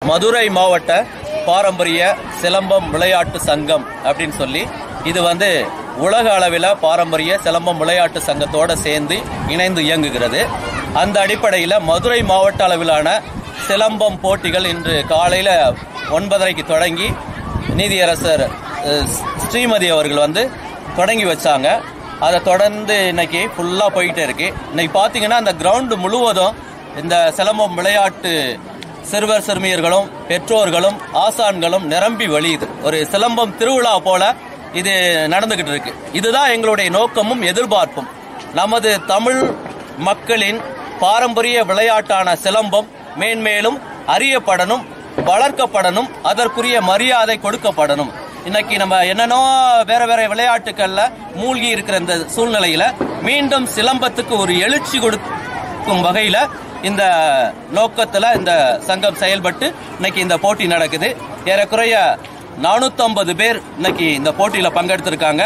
மதுரை மாவட்ட பாரம்பரிய சிலம்பம் விளையாட்டு சங்கம் அப்படின்னு சொல்லி இது வந்து உலக அளவில் பாரம்பரிய சிலம்பம் விளையாட்டு சங்கத்தோட சேர்ந்து இணைந்து இயங்குகிறது அந்த அடிப்படையில் மதுரை மாவட்ட அளவிலான சிலம்பம் போட்டிகள் இன்று காலையில் ஒன்பதரைக்கு தொடங்கி நீதியரசர் அஹ், ஸ்ரீமதி அவர்கள் வந்து தொடங்கி வச்சாங்க அதை தொடர்ந்து இன்னைக்கு ஃபுல்லாக போயிட்டே இருக்கு இன்னைக்கு பார்த்தீங்கன்னா அந்த கிரவுண்டு முழுவதும் இந்த சிலம்பம் விளையாட்டு சிறுவர் சிறுமியர்களும் பெற்றோர்களும் ஆசான்களும் நிரம்பி வழியுது ஒரு சிலம்பம் திருவிழா போல இது நடந்துகிட்டு இருக்கு இதுதான் எங்களுடைய நோக்கமும் எதிர்பார்ப்பும் நமது தமிழ் மக்களின் பாரம்பரிய விளையாட்டான சிலம்பம் மேன்மேலும் அறியப்படணும் வளர்க்கப்படணும் அதற்குரிய மரியாதை கொடுக்கப்படணும் இன்னைக்கு நம்ம என்னென்னோ வேற வேற விளையாட்டுகள்ல மூழ்கி இருக்கிற இந்த சூழ்நிலையில மீண்டும் சிலம்பத்துக்கு ஒரு எழுச்சி கொடுக்கும் வகையில இந்த நோக்கத்துல இந்த சங்கம் செயல்பட்டு இன்னைக்கு இந்த போட்டி நடக்குது ஏறக்குறைய 450 பேர் இன்னைக்கு இந்த போட்டியில பங்கெடுத்திருக்காங்க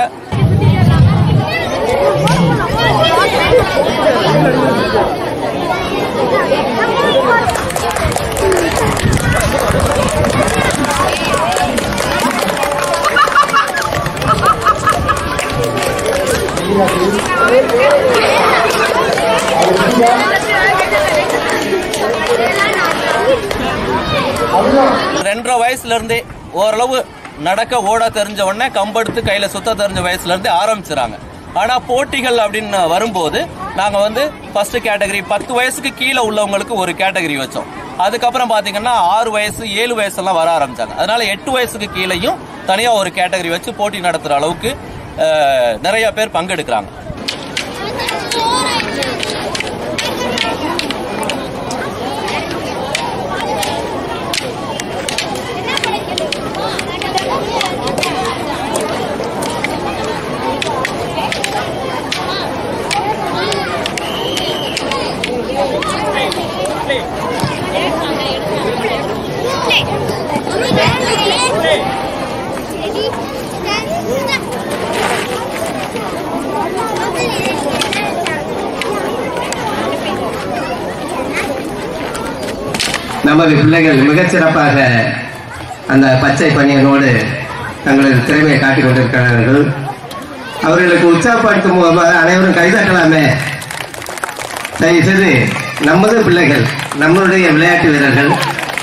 ரெண்டரை வயசுல இருந்தே ஓரளவு நடக்க ஓட தெரிஞ்ச உடனே கம்பெடுத்து கையில சுத்த தெரிஞ்ச வயசுல இருந்தே ஆரம்பிச்சுறாங்க ஆனா போட்டிகள் அப்படின்னு வரும்போது நாங்க வந்து ஃபர்ஸ்ட் கேட்டகரி பத்து வயசுக்கு கீழே உள்ளவங்களுக்கு ஒரு கேட்டகரி வச்சோம் அதுக்கப்புறம் பாத்தீங்கன்னா ஆறு வயசு ஏழு வயசுலாம் வர ஆரம்பிச்சாங்க அதனால எட்டு வயசுக்கு கீழேயும் தனியா ஒரு கேட்டகரி வச்சு போட்டி நடத்துற அளவுக்கு அஹ், நிறைய பேர் பங்கெடுக்கிறாங்க நமது பிள்ளைகள் மிகச் சிறப்பாக அந்த பச்சை பணியனோடு தங்களது திறமையை காட்டிக் கொண்டிருக்கிறார்கள் அவர்களுக்கு உற்சாகப்படுத்தும் போது அனைவரும் கைதட்டலாமே தயவு செய்து நமது பிள்ளைகள் நம்மளுடைய விளையாட்டு வீரர்கள்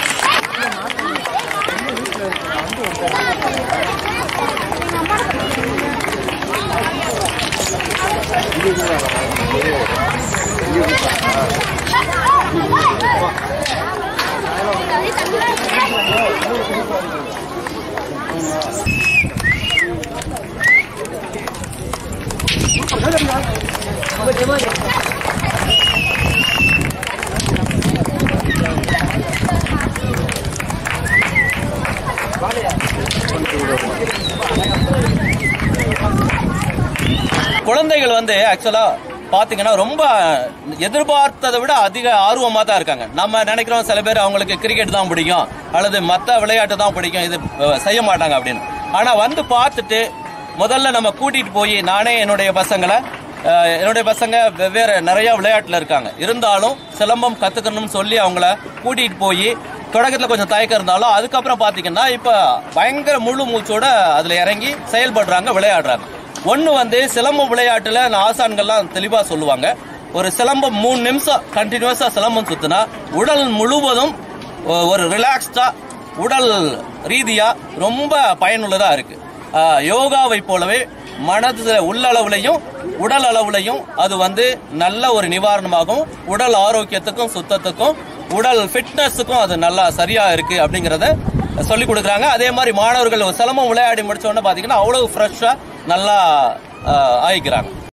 குழந்தைகள் வந்து ஆக்சுவலா பாத்தீங்கன்னா ரொம்ப எதிர்பார்த்ததை விட அதிக ஆர்வமா தான் இருக்காங்க நம்ம நினைக்கிறோம் சில பேர் அவங்களுக்கு கிரிக்கெட் தான் பிடிக்கும் அல்லது மத்த விளையாட்டு தான் பிடிக்கும் இது அஹ், செய்ய மாட்டாங்க அப்படின்னு ஆனா வந்து பார்த்துட்டு முதல்ல நம்ம கூட்டிட்டு போய் நானே என்னுடைய பசங்களை அஹ், என்னுடைய பசங்க வெவ்வேறு நிறைய விளையாட்டுல இருக்காங்க இருந்தாலும் சிலம்பம் கத்துக்கணும்னு சொல்லி அவங்கள கூட்டிட்டு போய் தொடக்கத்துல கொஞ்சம் தயக்கம் இருந்தாலும் அதுக்கப்புறம் பாத்தீங்கன்னா இப்ப பயங்கர முழு மூச்சோட அதுல இறங்கி செயல்படுறாங்க விளையாடுறாங்க ஒண்ணு வந்து சிலம்பம் விளையாட்டுல நான் ஆசான்கள்லாம் தெளிவா சொல்லுவாங்க ஒரு சிலம்பம் மூணு நிமிஷம் கண்டினியூஸா சிலம்பம் சுத்தினா உடல் முழுவதும் ஒ- ஒரு ரிலாக்ஸ்டா உடல் ரீதியா ரொம்ப பயனுள்ளதா இருக்கு ஆஹ், யோகாவை போலவே மனது உள்ளளவுலையும் உடல் அளவுலையும் அது வந்து நல்ல ஒரு நிவாரணமாகவும் உடல் ஆரோக்கியத்துக்கும் சுத்தத்துக்கும் உடல் ஃபிட்னஸுக்கும் அது நல்லா சரியா இருக்கு அப்படிங்கறத சொல்லி கொடுக்குறாங்க அதே மாதிரி மாணவர்கள் சிலம்பம் விளையாடி முடிச்ச உடனே பாத்தீங்கன்னா அவ்வளவு ஃப்ரெஷ்ஷா நல்லா ஆஹ், ஆயிக்கிறாங்க